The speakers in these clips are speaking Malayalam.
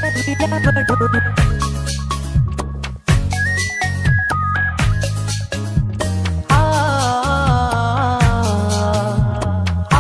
ആ ആ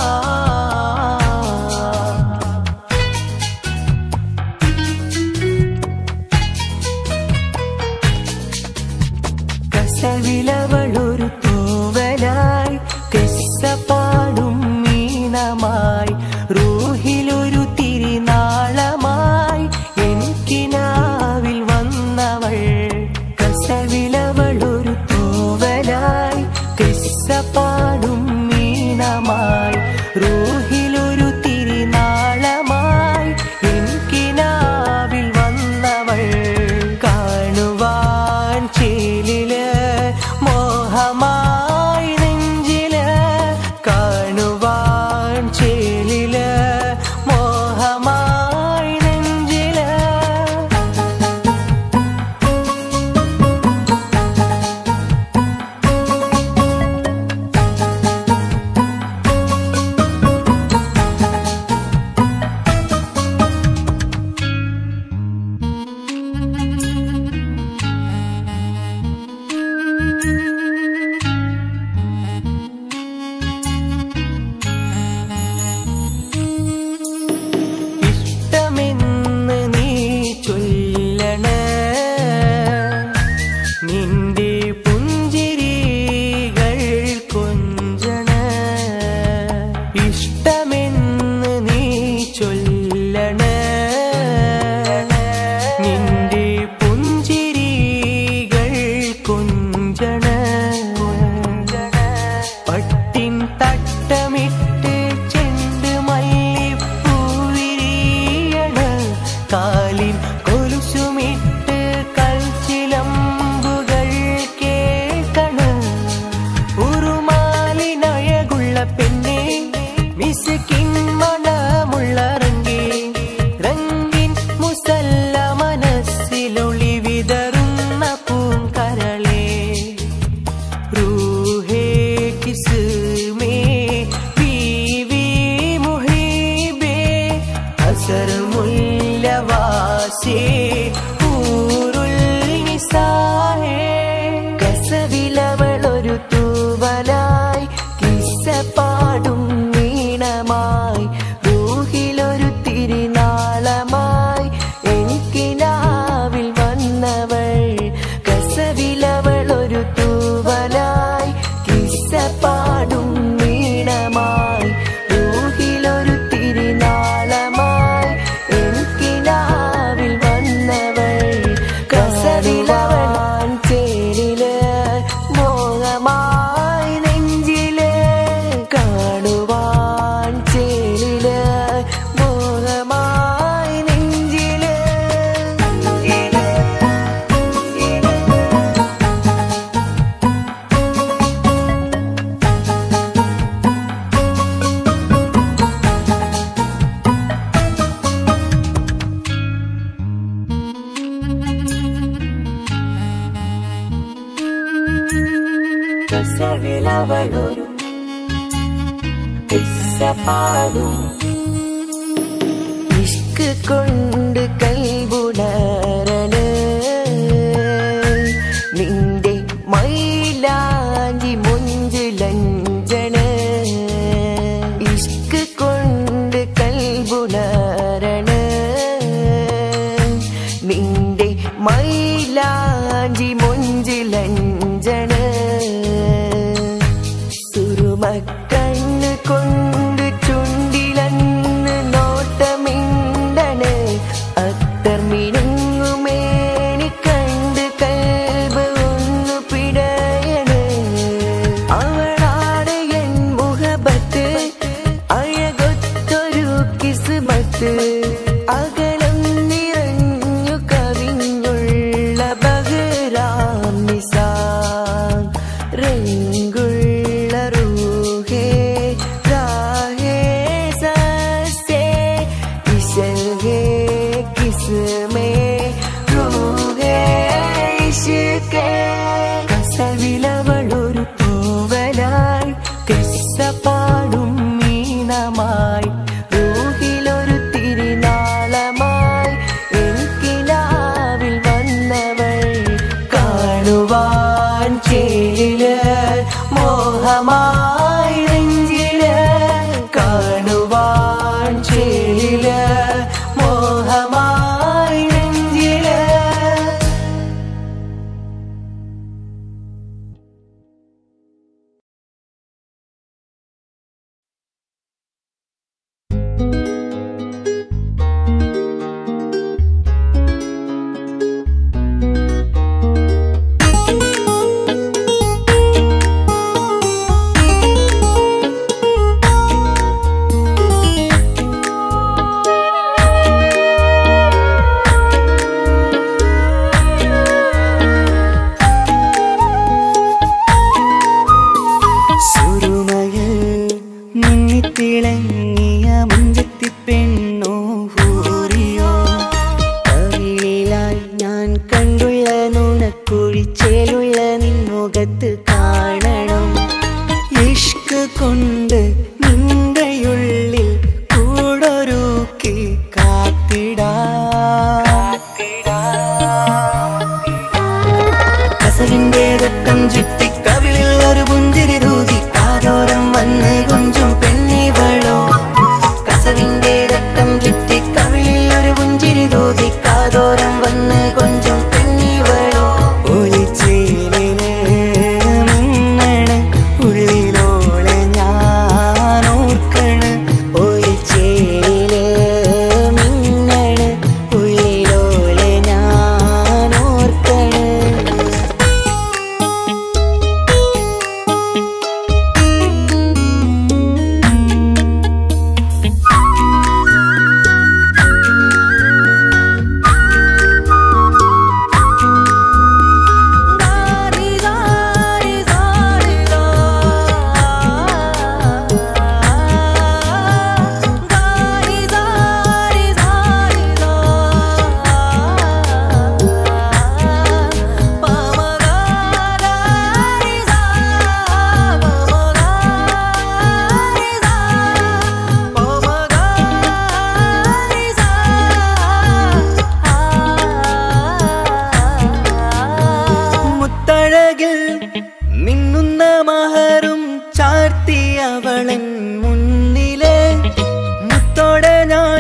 കസവിലവളൊരു തൂവലായി കെസ്സപ്പാടും മീനമായി റൂഹിലൊരു തിരിനാളമായി എനിക്കിനാവിൽ വന്നവൾ കസവിലവളൊരു തൂവലായി കെസ്സപ്പാടും മീനമായി റൂഹിലൊരു തിരിനാളമായി എനിക്കിനാവിൽ വന്നവൾ കാണുവാൻ ചേലില് മോഹമായി നെഞ്ചില് കാണുവാൻ ചേലില് മോഹമായി നെഞ്ചില് ഇഷ്ടമെന്ന് നീ ചൊല്ലണേ നിന്റെ പുഞ്ചിരികൾ കൊഞ്ചണ ഇഷ്ടമെന്ന് നീ ചൊല്ലണേ നിന്റെ പുഞ്ചിരികൾ കൊഞ്ചണ പട്ടിൻ തട്ടമിട്ട് ചെണ്ട് മല്ലിപ്പൂവിരിയണ കാലിൻ കൊലുസുമിട്ട് കൽച്ചിലമ്പുകൾ കേൾക്കണ ഉറുമാലിനഴകുള്ള പെണ്ണെ മിസുക്കിൻ മണമുള്ള റങ്കി റങ്കിൻ മുസല്ല മനസ്സിലൊളി വിതറുന്ന പൂങ്കരളേ रूहे किस में बीवी मुहिबे असर മുല്ലവാസി ഊരുൽ നിസാഹേ കസവിലവളൊരു തൂവലായി കിസ്സപ്പാടും വീണമായി റൂഹിലൊരു തിരിനാളമായി എനിക്കിനാവിൽ വന്നവൾ കസവിലവളൊരു തൂവലായി കിസ്സപ്പാടും വീണമായി റൂഹിലൊരു തിരിനാളമായി എനിക്കിനാവിൽ വന്നവൾ കസവിലവൾ ചേരില് മോഹമായി നെഞ്ചില് കാണുവാൻ ചേരില് മോഹമായി നെഞ്ചില് കസവിലവളൊരു കിസ്സപ്പാടും ഇഷ്ക് കൊണ്ട് കൈവുണരണ നിന്റെ മൈലാഞ്ചി മുഞ്ചിലഞ്ചണ ഇഷ്ക് കൊണ്ട് കൽവുണരണ നിന്റെ മൈലാഞ്ചി മുഞ്ചിലഞ്ചണ സുറുമക്കണ്ണ് കൊണ്ട് ചുണ്ടിലന്ന് നോട്ടമിണ്ടണ് അത്തർ മിനുങ്ങുമേനി കണ്ട് കൽബ് ഒന്നു പിടയണ് അവളാണ് എൻ മുഖബത്ത് അഴകൊത്തൊരു കിസ്മത്ത് അകലം നിറഞ്ഞു കവിഞ്ഞുള്ള ബഹ്റാം നിസാം രംഗുള്ള റൂഹേ രാഹേ സസ്സേ ഇശൽഹേ കിസ്മേ റൂഹേ ഇഷ്കേ കസവിലവളൊരു പൂവലായി കെസ്സപ്പാടും മീനമായി റൂഹിലൊരു തിരിനാളമായി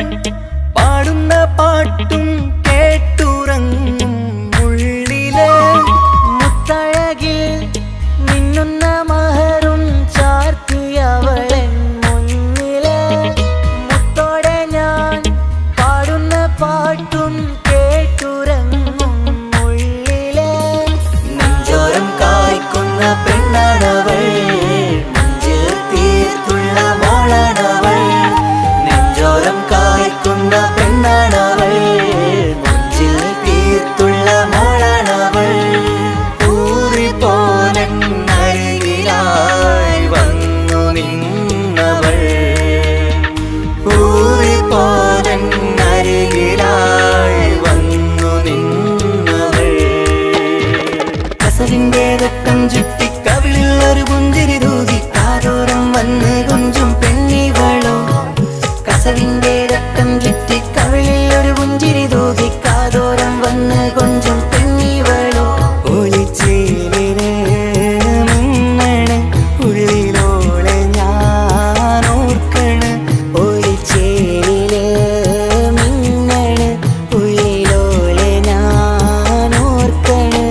ഞാൻ പാടുന്ന പാട്ടും കേട്ടുറങ്ങും ഉള്ളിലെ മുത്തഴകിൽ മിന്നുന്ന മഹറും ചാർത്തിയവളൻ മുന്നിലെ മുത്തോടെ ഞാൻ പാടുന്ന പാട്ടും കേട്ടുറങ്ങും ഉള്ളിലെ നെഞ്ചോരം കായ്ക്കുന്ന പെണ്ണാണവൾ നെഞ്ചിൽ തീർത്തുള്ള മോളാണവൾ നെഞ്ചോരം കായ്ക്കുന്ന പെണ്ണാണവൾ നെഞ്ചിൽ തീർത്തുള്ള മോളാണവൾ ഊറി പോലെ അരികിലായി വന്നു നിന്നവൾ ഊറി പോലെ അരികിലായി വന്നു നിന്നവൾ കസലിന്റെ രക്തം ചുറ്റി കവിളിൽ ഒരു പുഞ്ചിരി തൂകി കാതോരം വന്ന് കൊഞ്ചും പെണ്ണിവളോ കസവിന്റെ രക്തം ചുറ്റി കവിളിൽ ഒരു പുഞ്ചിരി തൂകി കാതോരം വന്ന് കൊഞ്ചും പെണ്ണിവളോ ഒളിച്ചേലിന് മിന്നണ് ഉള്ളിലോളെ ഞാൻ ഓർക്കണ് ഒളിച്ചേലില് മിന്നണ് ഉള്ളിലോളെ ഞാൻ ഓർക്കണ്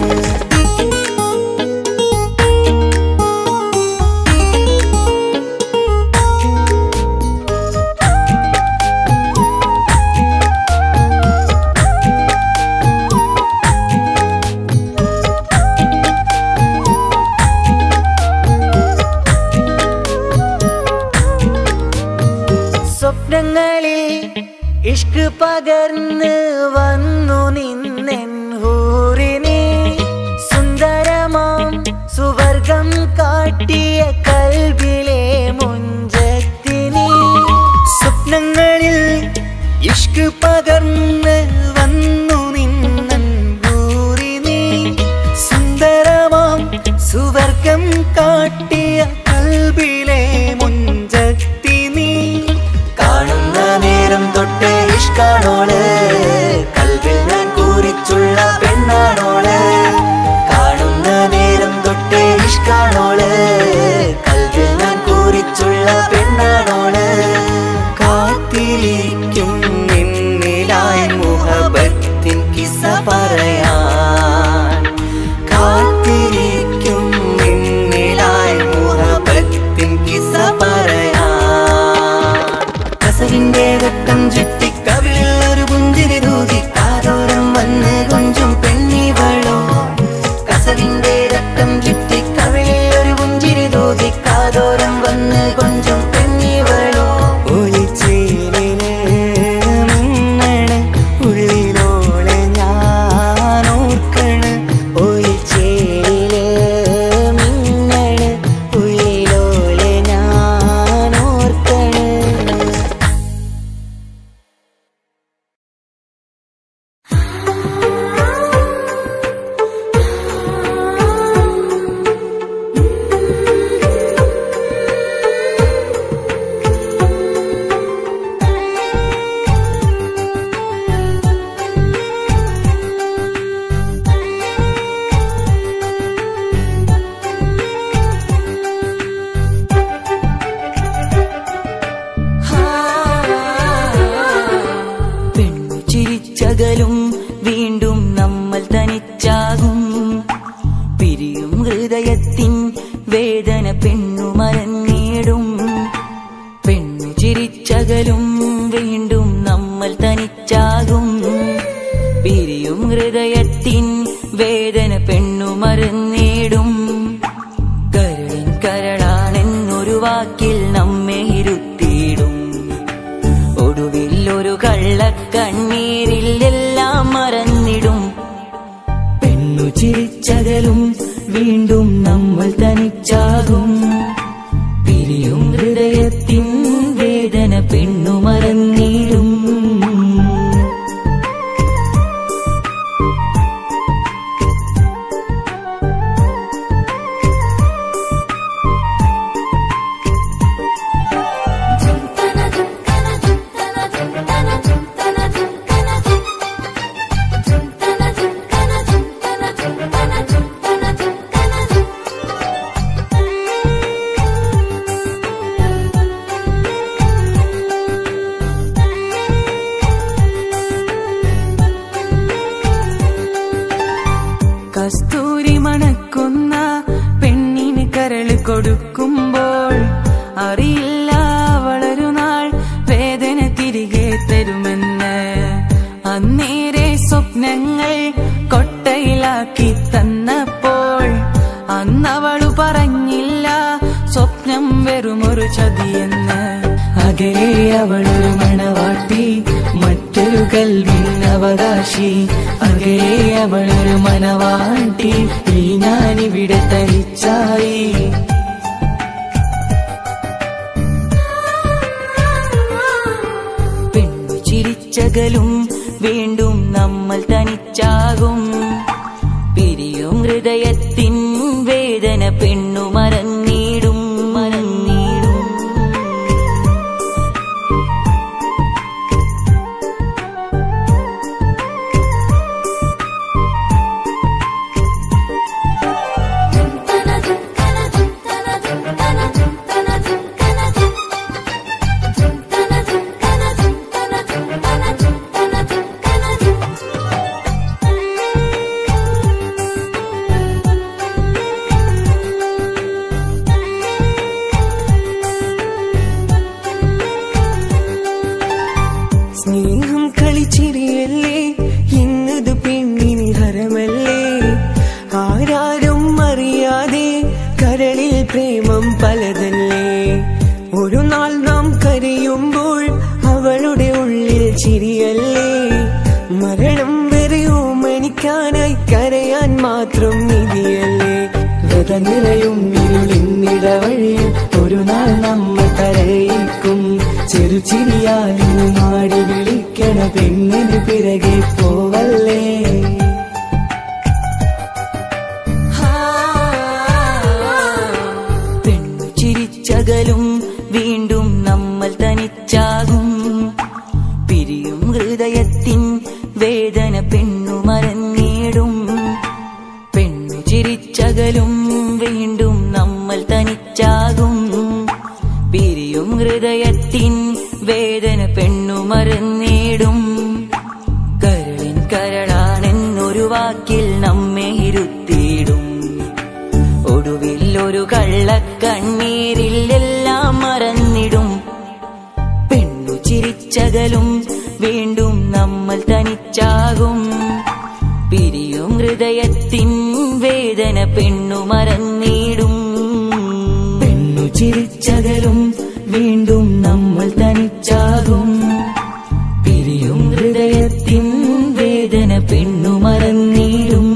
സ്വപ്നങ്ങളിൽ ഇഷ്ക് പകർന്ന് വന്നു നിന്നെൻ ഹൂറിനെ സുന്ദരമാം സുവർഗം കാട്ടിയ കൽബിലെ മുഞ്ചത്തിനെ സ്വപ്നങ്ങളിൽ ഇഷ്ക് പകർന്ന് വന്നു നിന്നൻ ഹൂറിനെ സുന്ദരമാം സുവർഗം കാട്ടിയ കൽബിലെ മുഞ്ചത്തി നീ കാണുന്ന നേരം തൊട്ട് ഇഷ്കാണോള് കൽവിൽ ഞാൻ കൂറിച്ചുള്ള പെണ്ണാണോള് കാണുന്ന നേരം തൊട്ട് ഇഷ്കാണോള് കൽവിൽ ഞാൻ കൂറിച്ചുള്ള പെണ്ണാണോള് കാത്തിരിക്കും നിന്നിലായി മുഹബത്തിൻ കിസ പറയാൻ കാത്തിരിക്കും നിന്നിലായി മുഹബത്തിൻ കിസ പറയാൻ കസവിന്റെ രക്തം ചുറ്റി കവിളിൽ ഒരു പുഞ്ചിരി തൂകി കാതോരം വന്ന് കൊഞ്ചും പെണ്ണിവളോ കസവിന്റെ രക്തം ചുറ്റി കവിളിൽ ഒരു പുഞ്ചിരി തൂകി കാതോരം വന്ന് കൊഞ്ചും പെണ്ണിവളോ ഒളിച്ചേലിന് മിന്നണ് ഉള്ളിലോളെ ഞാൻ ഓർക്കണ് ഒളിച്ചേലില് മിന്നണ് ഉള്ളിലോളെ ഞാൻ ഓർക്കണ് പെണ്ണു ചിരിച്ചകലും വീണ്ടും നമ്മൾ തനിച്ചാകും പിരിയും ഹൃദയത്തിൻ വേദന പെണ്ണു മറന്നേടും പെണ്ണു ചിരിച്ചകലും വീണ്ടും നമ്മൾ തനിച്ചാകും പിരിയും ഹൃദയത്തിൻ വേദന പെണ്ണു മറന്നേടും കരളിൻ കരളാണെന്നൊരു വാക്കിൽ നമ്മെ ഇരുത്തിയിടും ഒടുവിൽ ഒരു കള്ളക്കണ്ണീരിൽ എല്ലാം മറന്നിടും പെണ്ണു ചിരിച്ചകലും വീണ്ടും നമ്മൾ തനിച്ചാകും പിരിയും ഹൃദയത്തിൻ വേദന പെണ്ണു മറന്നിടും ും കസ്തൂരി മണക്കുന്ന പെണ്ണിന് കരള് കൊടുക്കുമ്പോൾ അറിയില്ല അവളൊരു നാൾ വേദന തിരികെ തരുമെന്ന് അന്നേരെ സ്വപ്നങ്ങൾ കൊട്ടയിലാക്കി തന്നപ്പോൾ അന്നവളു പറഞ്ഞില്ല സ്വപ്നം വെറുമൊരു ചതിയെന്ന് അകലെ അവളൊരു മണവാട്ടി മറ്റൊരു കൽവിൻ അവകാശി അകലെ അവളൊരു മനവാട്ടി ഈ ഞാനിവിടെ തനിച്ചായി പെണ്ണു ചിരിച്ചകലും വീണ്ടും നമ്മൾ തനിച്ചാകും പിരിയും ഹൃദയത്തിൻ വേദന പെണ്ണു മറന്നിടും മറന്നിടും സ്നേഹം കളിച്ചിരിയല്ലേ ഇന്നത് പെണ്ണിന് ഹരമല്ലേ ആരാരും അറിയാതെ കരളിൽ പ്രേമം പലതല്ലേ ഒരു നാൾ നാം കരയുമ്പോൾ അവളുടെ ഉള്ളിൽ ചിരിയല്ലേ മരണം വരെ ഓമനിക്കാനായി കരയാൻ മാത്രം നിധിയല്ലേ നിറയും ഇരുളിന്നിടവഴിയിൽ ഒരു നാൾ നമ്മൾ കരയിക്കും ചെറുചിരിയാലിന് മാടി വിളിക്കണ പെണ്ണിന് പിറകെ പോവല്ലേ പെണ്ണു ചിരിച്ചകലും വീണ്ടും നമ്മൾ തനിച്ചാകും പിരിയും ഹൃദയത്തിൻ വേദന പെണ്ണു മറന്നിടും പെണ്ണു ചിരിച്ചകലും വീണ്ടും നമ്മൾ തനിച്ചാകും പിരിയും ഹൃദയത്തിൻ വേദന പെണ്ണു മറന്നിടും കരളിൻ കരളാണെന്നൊരു വാക്കിൽ നമ്മെ ഇരുത്തിയിടും ഒടുവിൽ ഒരു കള്ളക്കണ്ണീരിൽ എല്ലാം മറന്നിടും പെണ്ണു ചിരിച്ചകലും വീണ്ടും നമ്മൾ തനിച്ചാകും പിരിയും ഹൃദയത്തിൻ വേദന പെണ്ണു മറന്നിടും പെണ്ണു ചിരിച്ചകലും വീണ്ടും നമ്മൾ തനിച്ചാകും പിരിയും ഹൃദയത്തിൻ വേദന പെണ്ണു മറന്നിടും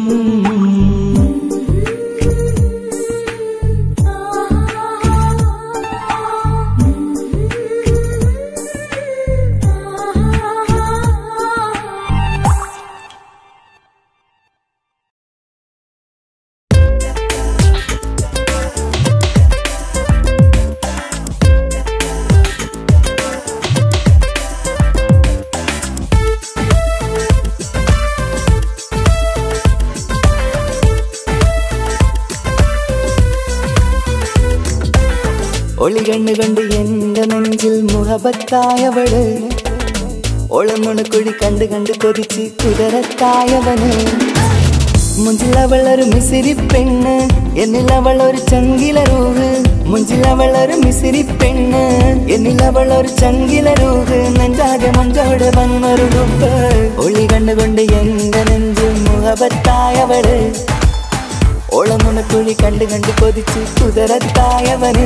ഒളികണ്ണ് കണ്ട് എന്റെ നെഞ്ചിൽ മുഹബത്തായവള് ഒളമുണക്കുഴി കണ്ട് കണ്ട് കൊതിച്ച് കുതിരത്തായവന് മുഞ്ചിലവൾ ഒരു മിസിരി പെണ്ണ് എന്നിലവൾ ഒരു ചങ്കില രൂഹ് മുഞ്ചിലവൾ ഒരു മിസിരി പെണ്ണ് എന്നിലവൾ ഒരു ചങ്കില രൂഹ് നെഞ്ചാകെ മഞ്ചോട് വന്നൊരു ഡുബ് ഒളി കണ്ടുകൊണ്ട് എന്റെ നെഞ്ചിൽ മുഹബത്തായവള് ഓളമുണക്കുഴി കണ്ട് കണ്ട് കൊതിച്ച് കുതിരത്തായവന്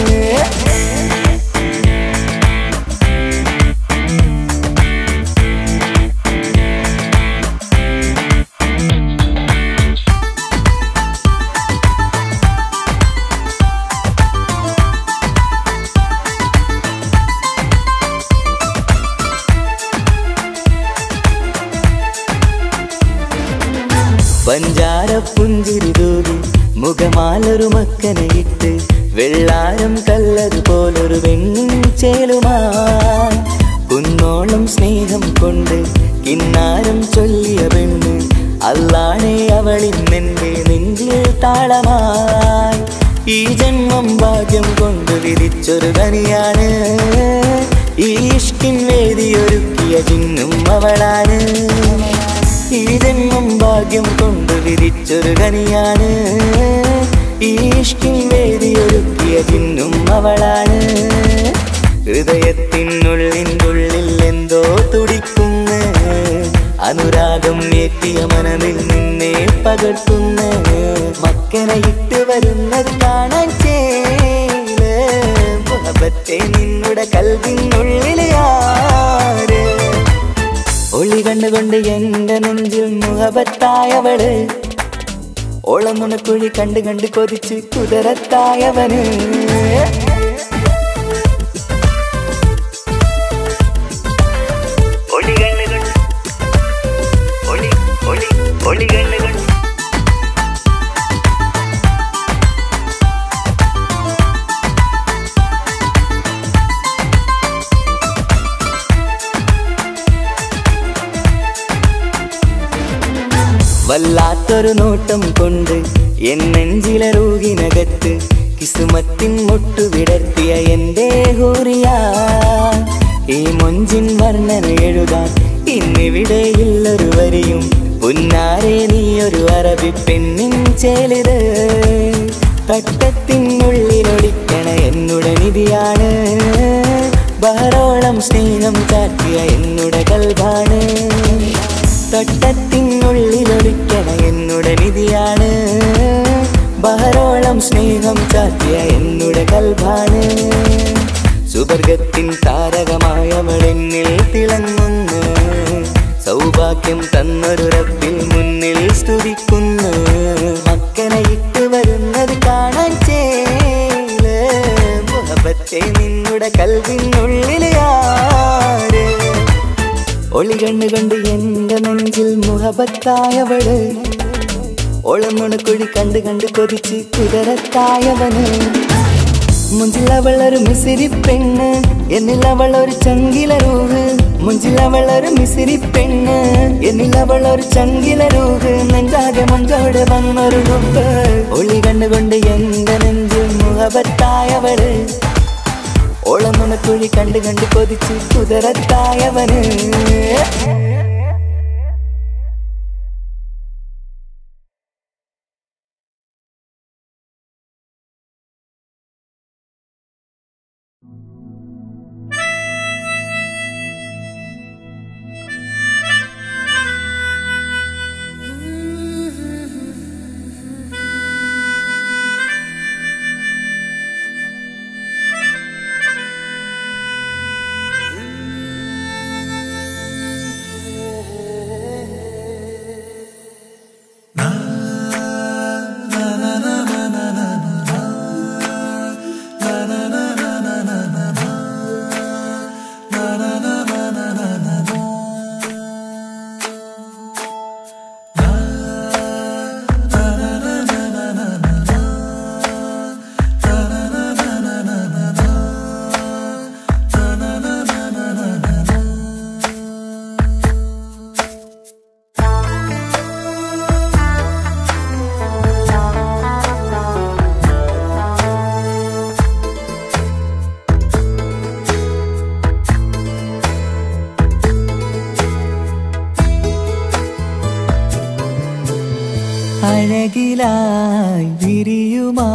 പഞ്ചാര പുഞ്ചിരി തൂകി മുഖമാലൊരു മക്കനെ ഇട്ട് വെള്ളാരം കല്ലതുപോലൊരു വെണ്ണിൻ ചേലുമായി കുന്നോളം സ്നേഹം കൊണ്ട് കിന്നാരം ചൊല്ലിയ പെണ്ണ് അല്ലാണെ അവളിന്നെന്റെ നെഞ്ചിൽ താളമായി ഈ ജന്മം ഭാഗ്യം കൊണ്ട് വിരിച്ചൊരു കനിയാണ് ഈ ഇഷ്കിൻ വേദിയൊരുക്കിയ ചിന്നും അവളാണ് ഈ ജന്മം ഭാഗ്യം കൊണ്ട് വിരിച്ചൊരു കനിയാണ് ഈ ഇഷ്കിൻ വേദിയൊരുക്കിയ ചിന്നും അവളാണ് ഹൃദയത്തിനുള്ളിനുള്ളിൽ എന്തോ തുടിക്കുന്ന അനുരാഗം ഏറ്റിയ മനതിൽ നിന്നെ പകർത്തുന്ന മക്കനെ ഇട്ട് വരുന്നത് കാണാൻ ചേല് മുഹബത്തെ നിന്നുടെ കൽവിനുള്ളിലെ ആര് ഒളി കണ്ടുകൊണ്ട് എന്റെ നെഞ്ചിൽ മുഹബത്തായവള് ഓളം നുണക്കുഴി കണ്ട് കണ്ട് കൊതിച്ച് കുതിരത്തായവന് ഒളി കണ്ണുകൾ ഒളി ഒളി ഒളി കണ്ണുകൾ വല്ലാത്തൊരു നോട്ടം കൊണ്ട് എൻ നെഞ്ചിലെ റൂഹിനകത്ത് കിസുമത്തിൻ മുട്ടു വിടർത്തിയ എന്റെ ഹൂറിയ ഈ മൊഞ്ചിൻ വർണ്ണന എഴുതാൻ ഇന്നിവിടെയുള്ളൊരു വരിയും പുന്നാരെ നീയൊരു അറബി പെണ്ണിൻ ചേലിത് തട്ടത്തിനുള്ളിലൊളിക്കണ എന്നുടെ നിധിയാണ് ബഹറോളം സ്നേഹം ചാറ്റിയ എന്നുടെ കൽഭാണ് തട്ടത്തിനുള്ളിലൊളിക്കണ എന്നുടെ നിധിയാണ് ബഹറോളം സ്നേഹം ചാറ്റിയ എന്നുടെ കൽഭാണ് സുവർഗത്തിൻ താരകമായവളെന്നിൽ തിളങ്ങുന്നു സൗഭാഗ്യം തന്നൊരു റബ്ബിൽ മുന്നിൽ സ്തുതിക്കുന്നു മക്കനെ ഇട്ട് വരുന്നത് കാണാൻ ചേല് മുഹബത്തെ നിന്നുടെ കൽവിനുള്ളിലെ ആര് ഒളി കണ്ണു കണ്ട് എന്റെ നെഞ്ചിൽ മുഹബത്തായവള് ഒളമുണക്കുഴി കണ്ട് കണ്ട് കൊതിച്ച് കുതിരത്തായവന് മുഞ്ചിലവൾ ഒരു മിസിരി പെണ്ണ് എന്നിലവൾ ഒരു ചങ്കില രൂഹ് മുഞ്ചിലവൾ ഒരു മിസിരി പെണ്ണ് എന്നിലവൾ ഒരു ചങ്കില രൂഹ് നെഞ്ചാകെ മഞ്ചോട് വന്നൊരു ലുപ്പ് ഒളി കണ്ടുകൊണ്ട് എന്റെ നെഞ്ചിൽ മുഹബത്തായവള് ഓളമുണക്കുഴി കണ്ട് കണ്ട് കൊതിച്ച് കുതിരത്തായവന് അഴകിലായി വിരിയുമാ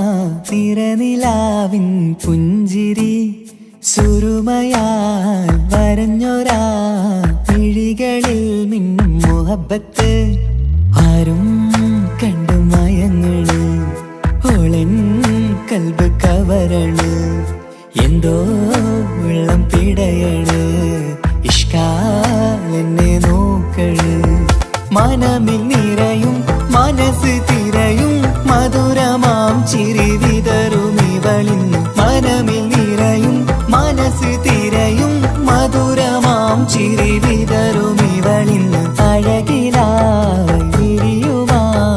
തിരനിലാവിൻ പുഞ്ചിരി സുരുമയാൽ വരഞ്ഞൊരാ പിഴികളിൽ മിന്നും മുഹബത്ത് ആരും കണ്ടു മയങ്ങള് ഓളൻ കൽബ് കവരണ് എന്തോ വെള്ളം പിടയണ് ഇഷ്കാൽ എന്നെ നോക്കള് മനമിൽ നിറയും മനസ്സ് തിരയും മധുരമാം ചിരി വിതറും ഇവളിന്ന് മനമിൽ നിറയും മനസ്സ് തിരയും മധുരമാം ചിരി വിതറും ഇവളിന്ന് അഴകിലായി വിരിയുമാ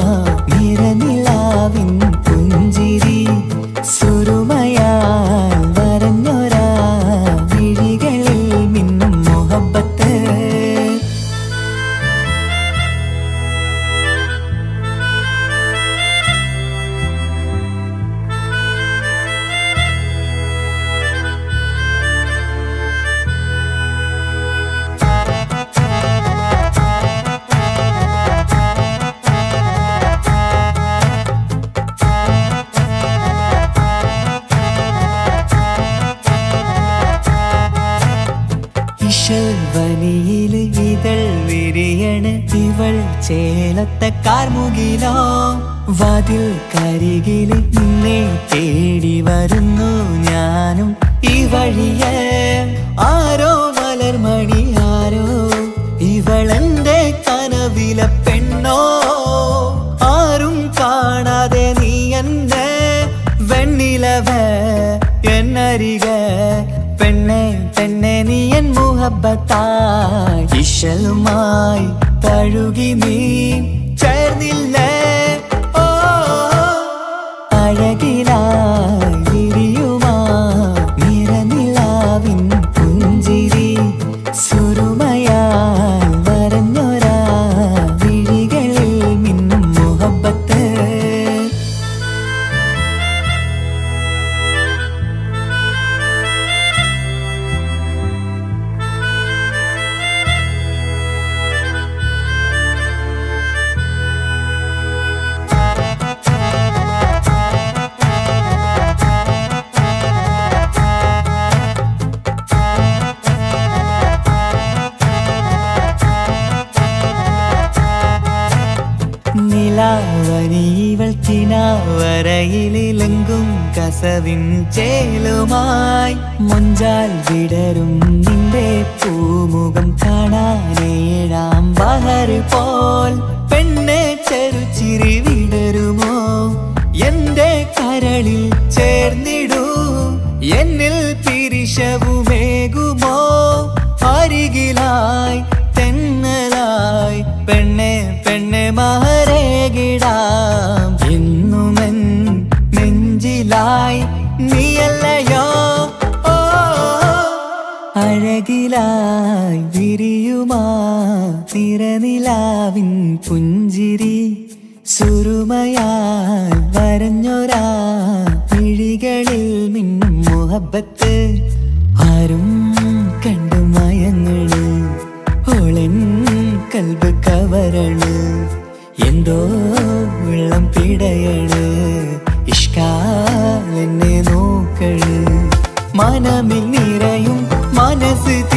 നിറനിലാവിൻ പുഞ്ചിരി സുരുമയാൽ വരഞ്ഞൊരാ വിഴികളിൽ മിന്നും മുഹബത്ത് വഴിയില് ഇതൾ വിരിയണ് ഇവൾ ചേലത്ത കാർമുകിലോ വാതിൽ കരികില് നിന്നെ തേടി വരുന്നു ഞാനും ഈ വഴിയെ ആരോ മലർമണി ആരോ ഇവളെന്റെ കനവിലെ പെണ്ണോ ആരും കാണാതെ നീ എന്നെ വെണ്ണിലവ എന്നരിക പെണ്ണെ പെണ്ണെ നീ എൻ മുഹബത്തായി ഇശലുമായി തഴുകി നീ ചേർന്നില്ലേ ഓ അഴകിലായി വിരിയുമാ നിറനിലാവിൻ പുഞ്ചിരി സുരുമയാൽ വരഞ്ഞൊരാ വിഴികളിൽ മിന്നും മുഹബത്ത് നിലാവനിവൾ കിനാവരയിലെങ്കും കസവിൻ ചേലുമായി മുഞ്ചാൽ വിടരും നിന്റെ പൂമുഖം കാണാനേഴാം ബഹർ പോൽ പെണ്ണെ ചെറുചിരി വിടരുമോ എന്റെ കരളിൽ ചേർന്നിടൂ എന്നിൽ പിരിശവുമേകുമോ അരികിലായി തെന്നലായി പെണ്ണെ പെണ്ണെ മഹരേകിടാം എന്നുമെൻ നെഞ്ചിലായി നീയല്ലയോ ഓ അഴകിലായി വിരിയുമാ തിരനിലാവിൻ പുഞ്ചിരി സുരുമയാൽ വരഞ്ഞൊരാ വിഴികളിൽ മിന്നും മുഹബത്ത് ആരും കണ്ടു മയങ്ങള് ഓളൻ കൽബ് കവരണ് എന്തോ വെള്ളം പിടയണ് ഇഷ്കാൽ എന്നെ നോക്കള് മനമിൽ നിറയും മനസ്സ്